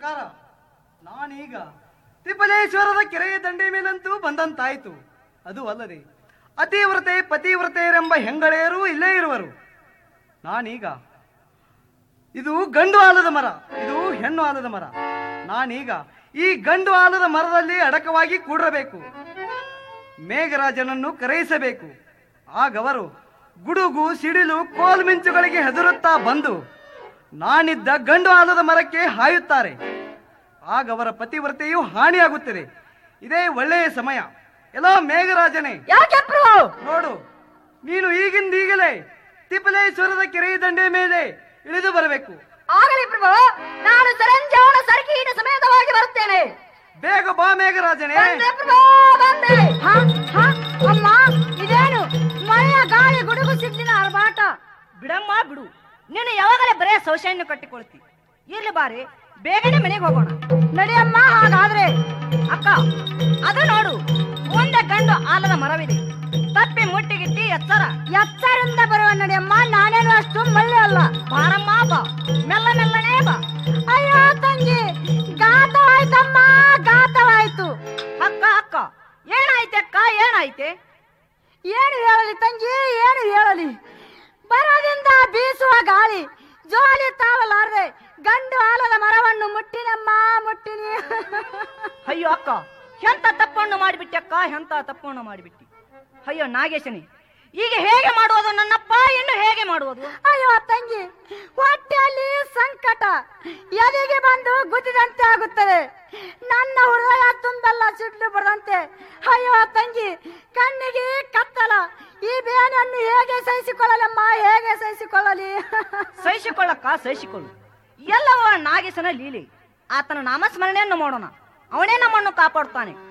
ನಮಸ್ಕಾರ ನಾನೀಗ ತ್ರಿಪಲೇಶ್ವರದ ಕೆರೆಯ ದಂಡೆ ಮೇಲಂತೂ ಬಂದಂತಾಯಿತು ಅದು ಅಲ್ಲದೆ ಅತಿವ್ರತೆ ಪತಿವ್ರತೆಯರೆಂಬ ಹೆಂಗಳೆಯರೂ ಇಲ್ಲೇ ಇರುವರು ನಾನೀಗ ಇದು ಗಂಡು ಆಲದ ಮರ ಇದು ಹೆಣ್ಣು ಆಲದ ಮರ ನಾನೀಗ ಈ ಗಂಡು ಆಲದ ಮರದಲ್ಲಿ ಅಡಕವಾಗಿ ಕೂಡಬೇಕು ಮೇಘರಾಜನನ್ನು ಕರೆಯಿಸಬೇಕು ಆಗವರು ಗುಡುಗು ಸಿಡಿಲು ಕೋಲ್ಮಿಂಚುಗಳಿಗೆ ಹೆದರುತ್ತಾ ಬಂದು ನಾನಿದ್ದ ಗಂಡು ಆಲದ ಮರಕ್ಕೆ ಹಾಯುತ್ತಾರೆ ಆಗ ಅವರ ಪತಿವ್ರತೆಯು ಹಾನಿಯಾಗುತ್ತದೆ ಇದೇ ಒಳ್ಳೆಯ ಸಮಯ ಎಲ್ಲೋ ಮೇಘರಾಜನೇ ಯಾಕೆ ಪ್ರಭು ನೋಡು ನೀನು ಈಗಿಂದೀಗಲೇ ತಿಪ್ಪಲೇಶ್ವರದ ಕೆರೆಯ ದಂಡೆ ಮೇಲೆ ಇಳಿದು ಬರಬೇಕು ಆಗಲಿ ಪ್ರಭು ನಾನು ಸರಂಜಾವಣ ಸರಕಿನ ಸಮೇತವಾಗಿ ಬರುತ್ತೇನೆ ಬೇಗ ಬಾ ಮೇಘರಾಜನೇ ಬಂದೆ ಪ್ರಭು ಬಂದೆ ಹ, ಹ, ಅಮ್ಮ ಇದೇನು ಮಳೆಯ ಗಾಳಿ ಗುಡುಗು ಸಿದ್ದಿನ ಅರಬಾಟ ಬಿಡಮ್ಮ ಬಿಡು ನೀನು ಯಾವಾಗಲೇ ಬರೇ ಸೌಶನ್ಯ ಕಟ್ಟಿಕೊಳ್ತಿ ಇರ್ಲಿ ಬಾರಿ ಬೇಗನೆ ಮನೆಗೆ ಹೋಗೋಣ ನಡಿಯಮ್ಮ ಹಾಗಾದ್ರೆ ಅಕ್ಕ ಅದು ನೋಡು ಮುಂದೆ ಗಂಡು ಆಲದ ಮರವಿದೆ ತಪ್ಪಿ ಮುಟ್ಟಿಗಿಟ್ಟಿ ಎತ್ತರ ಎಚ್ಚರಿಂದ ಬರುವ ನಡಿಯಮ್ಮ ನಾನೇನು ಅಷ್ಟು ಮಳ್ಳೆ ಅಲ್ಲ ಬಾರಮ್ಮ ಬಾ ಮೆಲ್ಲ ಮೆಲ್ಲನೇ ಬಾ ಅಯ್ಯೋ ತಂಗಿ ಗಾತವಾಯ್ತಮ್ಮ ಗಾತವಾಯ್ತು ಅಕ್ಕ ಅಕ್ಕ ಏನಾಯ್ತೆ ಅಕ್ಕ ಏನಾಯ್ತೆ ಏನು ಹೇಳಲಿ ತಂಗಿ ಏನು ಹೇಳಲಿ ಬರದಿಂದ ಬೀಸುವ ಗಾಳಿ ಜೋಲಿ ತಾವಲಾರದೆ ಗಂಡು ಆಲದ ಮರವನ್ನು ಮುಟ್ಟಿನಮ್ಮ ಮುಟ್ಟಿನಿ ಅಯ್ಯೋ ಅಕ್ಕ ಎಂತ ತಪ್ಪನ್ನು ಮಾಡಿಬಿಟ್ಟಿ ಅಕ್ಕ ಎಂತ ತಪ್ಪನ್ನು ಮಾಡಿಬಿಟ್ಟಿ ಅಯ್ಯೋ ನಾಗೇಶನಿ ಈಗ ಹೇಗೆ ಮಾಡುವುದು ನನ್ನಪ್ಪ ಇನ್ನು ಹೇಗೆ ಮಾಡುವುದು ಅಯ್ಯೋ ತಂಗಿ ಹೊಟ್ಟೆಯಲ್ಲಿ ಸಂಕಟ ಎದೆಗೆ ಬಂದು ಗುದ್ದಿದಂತೆ ಆಗುತ್ತದೆ ನನ್ನ ಹೃದಯ ತುಂಬೆಲ್ಲ ಸಿಡ್ಲು ಬರದಂತೆ ಅಯ್ಯೋ ತಂಗಿ ಕಣ್ಣಿಗೆ ಕತ್ತಲ ಈ ಬೇನೆಯನ್ನು ಹೇಗೆ ಸಹಿಸಿಕೊಳ್ಳಲಮ್ಮ ಹೇಗೆ ಸಹಿಸಿಕೊಳ್ಳಲಿ ಸಹಿಸಿಕೊಳ್ಳಕ್ಕ ಸಹಿಸಿಕೊಳ್ಳು ಎಲ್ಲವ ನಾಗೇಶನ ಲೀಲೆ ಆತನ ನಾಮಸ್ಮರಣೆಯನ್ನು ಮಾಡೋಣ ಅವನೇ ನಮ್ಮನ್ನು ಕಾಪಾಡುತ್ತಾನೆ